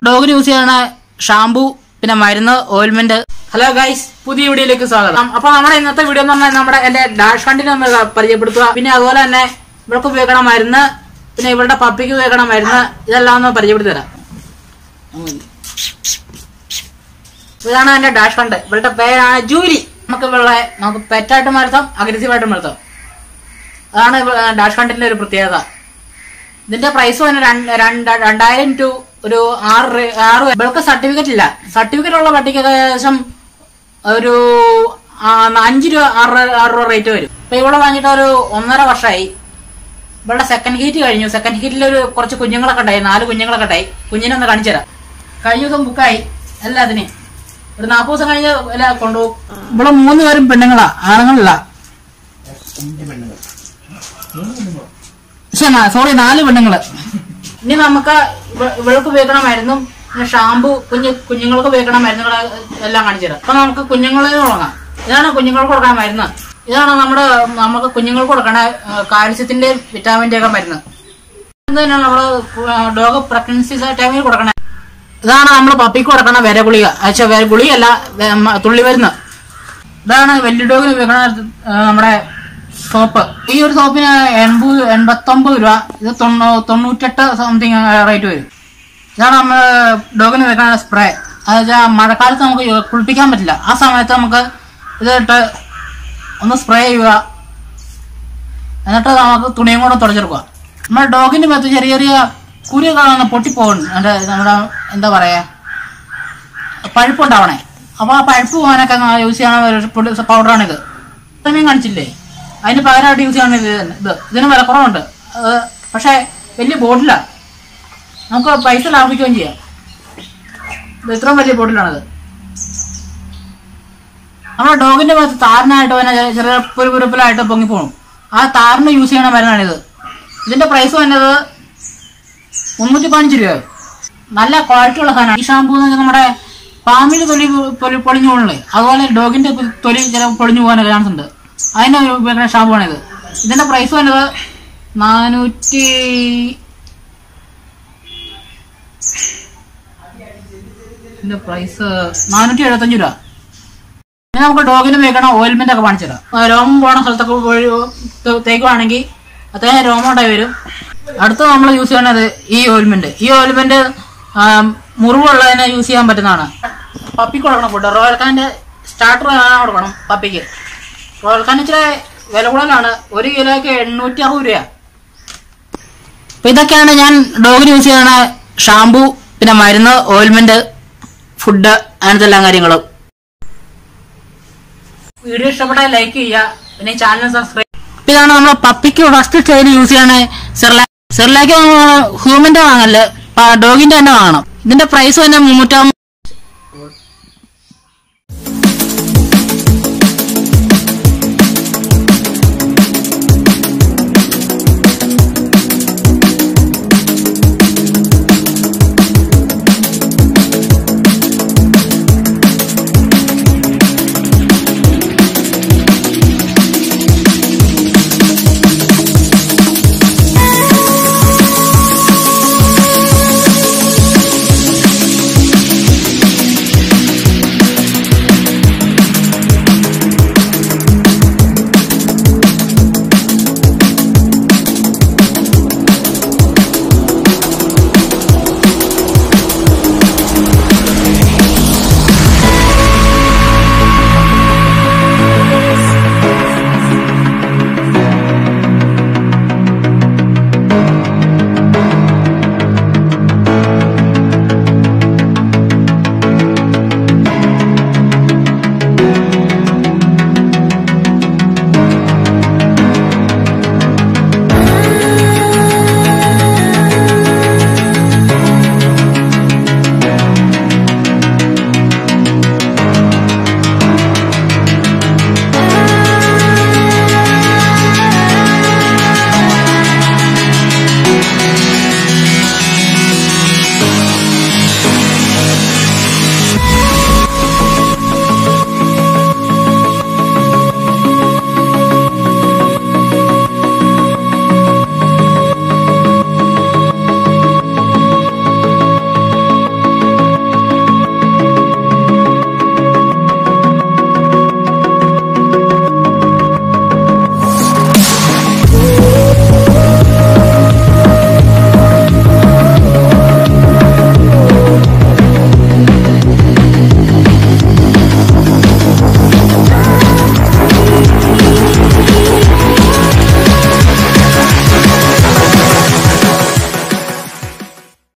ഡോഗിന് use ചെയ്യണ shampoo പിന്നെ മരുന്ന് ഓയിൽമെന്റ് ഹലോ ഗൈസ് പുതിയ വീഡിയോയിലേക്ക് സ്വാഗതം അപ്പൊ നമ്മുടെ ഇന്നത്തെ വീഡിയോ എന്ന് പറഞ്ഞാൽ നമ്മുടെ എന്റെ ഡാഷ് ഫണ്ടിനെ ഒന്ന് പരിചയപ്പെടുത്തുക പിന്നെ അതുപോലെ തന്നെ ഇവർക്ക് ഉപയോഗിക്കണ മരുന്ന് പിന്നെ ഇവരുടെ പപ്പിക്ക് ഉപയോഗിക്കണ മരുന്ന് ഇതെല്ലാം ഒന്ന് പരിചയപ്പെടുത്തി തരാം ഇതാണ് എന്റെ ഡാഷ് ഫണ്ട് ഇവരുടെ പേരാണ് ജൂലി നമുക്ക് ഇവളെ നമുക്ക് പെറ്റായിട്ട് വളർത്താം അഗ്രസീവായിട്ട് വളർത്താം അതാണ് ഇവ- ഡാഷ് ഫണ്ടിന്റെ ഒരു പ്രത്യേകത ഇതിന്റെ പ്രൈസ് തന്നെ രണ്ട്- രണ്ട് രണ്ടായിരം ടു ഒരു ആറ് റെ- ആറ് ഇവൾക്ക് സർട്ടിഫിക്കറ്റ് ഇല്ല സർട്ടിഫിക്കറ്റ് ഉള്ള പട്ടിക്ക് ഏകദേശം ഒരു ആ, അഞ്ച് രൂപ ആറ് രൂപ- ആറ് രൂപ റേറ്റ് വരും ഇപ്പൊ ഇവിടെ വാങ്ങിയിട്ട് ഒരു ഒന്നര വർഷമായി ഇവളുടെ സെക്കൻഡ് ഹീറ്റ് കഴിഞ്ഞു സെക്കൻഡ് ഹീറ്റിൽ ഒരു കുറച്ച് കുഞ്ഞുങ്ങളൊക്കെ ഉണ്ടായി നാല് കുഞ്ഞുങ്ങളൊക്കെ ഉണ്ടായി കുഞ്ഞിനെ ഒന്ന് കാണിച്ചു തരാം കഴിഞ്ഞ ദിവസം ബുക്കായി എല്ലാത്തിനെയും ഒരു നാൽപ്പത് ദിവസം കഴിഞ്ഞ് എല്ലാം കൊണ്ടുപോകും ഇവിടെ മൂന്ന് പേരും പെണ്ണുങ്ങളാ ആണുങ്ങളില്ല പക്ഷെ സോറി നാല് പെണ്ണുങ്ങള് ഇനി നമുക്ക് ഇവ- ഇവൾക്ക് ഉപയോഗിക്കണ മരുന്നും പിന്നെ ഷാമ്പു കുഞ്ഞു കുഞ്ഞുങ്ങൾക്ക് ഉപയോഗിക്കണ മരുന്നുകൾ എല്ലാം കാണിച്ചു തരാം അപ്പൊ നമുക്ക് കുഞ്ഞുങ്ങളിൽ നിന്ന് തുടങ്ങാം ഇതാണ് കുഞ്ഞുങ്ങൾക്ക് കൊടുക്കണ മരുന്ന് ഇതാണ് നമ്മുടെ നമുക്ക് കുഞ്ഞുങ്ങൾക്ക് കൊടുക്കണ കാൽസ്യത്തിന്റെ വിറ്റാമിന്റെ ഒക്കെ മരുന്ന് ഇത് തന്നെയാണ് നമ്മള് ഡോഗ് പ്രഗ്നൻസി ടൈമിൽ കൊടുക്കണ ഇതാണ് നമ്മൾ പപ്പിക്ക് കൊടുക്കണ വിര ഗുളിക അച്ഛ വിര ഗുളികയല്ല വെ- മ- തുള്ളി മരുന്ന് ഇതാണ് വലിയ ഡോഗിന് ഉപയോഗിക്കണ ആ, നമ്മുടെ സോപ്പ് ഈ ഒരു സോപ്പിന് എൺപത് എൺപത്തൊമ്പത് രൂപ ഇത് തൊണ്ണൂ തൊണ്ണൂറ്റെട്ട് സംതിങ് റേറ്റ് വരും ഇതാണ് നമ്മൾ ഡോഗിന് വെക്കുന്ന സ്പ്രേ അത് വെച്ചാൽ മഴക്കാലത്ത് നമുക്ക് കുളിപ്പിക്കാൻ പറ്റില്ല ആ സമയത്ത് നമുക്ക് ഇതിട്ട് ഒന്ന് സ്പ്രേ ചെയ്യുക എന്നിട്ട് നമുക്ക് തുണിയും കൂടെ തുടച്ചെടുക്കുക നമ്മുടെ ഡോഗിന്റെ മേത്ത് ചെറിയ ചെറിയ കുരു കാണുന്ന പൊട്ടിപ്പോകും എൻ്റെ നമ്മുടെ എന്താ പറയാ പഴുപ്പുണ്ടാവണേ അപ്പൊ ആ പഴുപ്പ് പോകാനൊക്കെ യൂസ് ചെയ്യണ ഒരു പൗഡറാണിത് സമയം കാണിച്ചില്ലേ അതിന് പകരമായിട്ട് യൂസ് ചെയ്യണ ഇത് തന്നെ. ഇത് ഇതിന് വില കുറവുണ്ട് അത് പക്ഷെ വലിയ ബോട്ടിലാണ് നമുക്ക് പൈസ ലാഭിക്കുകയും ചെയ്യാം ഇത് ഇത്രയും വലിയ ബോട്ടിലാണിത് നമ്മുടെ ഡോഗിന്റെ ഭാഗത്ത് താരനായിട്ട് തന്നെ ചെറിയ- ചെറിയ പുരുപുരുപ്പിലായിട്ട് പൊങ്ങിപ്പോണു ആ താറിന് യൂസ് ചെയ്യണ മരുന്നാണിത് ഇതിന്റെ പ്രൈസ് വന്നത് മുന്നൂറ്റി പതിനഞ്ച് രൂപ നല്ല ക്വാളിറ്റി ഉള്ള സാധനമാണ് ഈ ഷാമ്പൂ എന്ന് വെച്ചാൽ നമ്മുടെ പാമ്പിന്റെ തൊലി പൊലി- പൊളിഞ്ഞു പോകണല്ലേ അതുപോലെ ഡോഗിന്റെ തൊലി ചില പൊളിഞ്ഞു പോകാനൊക്കെ ചാൻസ് ഉണ്ട് അതിന് ഉപയോഗിക്കുന്ന ഷാമ്പൂ ആണിത് ഇതിന്റെ പ്രൈസ് വന്നത് നാനൂറ്റി ഇതിന്റെ പ്രൈസ് നാനൂറ്റി എഴുപത്തഞ്ച് രൂപ ഇനി നമുക്ക് ഡോഗിന് ഉപയോഗിക്കണ ഓയിൽമെന്റ് ഒക്കെ കാണിച്ചു തരാം ആ, രോമം പോണ സ്ഥലത്തൊക്കെ പോയി തെ- തേക്കുവാണെങ്കിൽ അത്രയും രോമം ഉണ്ടായി വരും അടുത്ത നമ്മൾ യൂസ് ചെയ്യണത് ഈ ഓയിൽമെന്റ് ഈ ഓയിൽമെന്റ് മുറിവുള്ളതിനെ യൂസ് ചെയ്യാൻ പറ്റുന്നതാണ് പപ്പിക്ക് കൊടുക്കണം ഫുഡ് റോയൽ കാൻ്റെ സ്റ്റാർട്ടർ കൊടുക്കണം പപ്പിക്ക് റോയൽ കാൻ ഇച്ചിരി വില കൂടുതലാണ് ഒരു കിലോയ്ക്ക് എണ്ണൂറ്റി അറുപത് രൂപ അപ്പൊ ഇതൊക്കെയാണ് ഞാൻ ഡോഗിന് യൂസ് ചെയ്യണ ഷാമ്പു പിന്നെ മരുന്ന് ഓയിൽമെന്റ് ഫുഡ് അങ്ങനത്തെ എല്ലാ കാര്യങ്ങളും വീഡിയോ ഇഷ്ടപ്പെട്ടാൽ ലൈക്ക് ചെയ്യുക പിന്നെ ചാനൽ സബ്സ്ക്രൈബ് ഇതാണ് നമ്മൾ പപ്പിക്ക് ഫസ്റ്റ് സ്റ്റൈൽ യൂസ് ചെയ്യണ സെർലാക്ക് സെർലാക്ക് ഹ്യൂമന്റെ വാങ്ങല് ഡോഗിന്റെ തന്നെ വാങ്ങണം ഇതിന്റെ പ്രൈസ് തന്നെ മുന്നൂറ്റം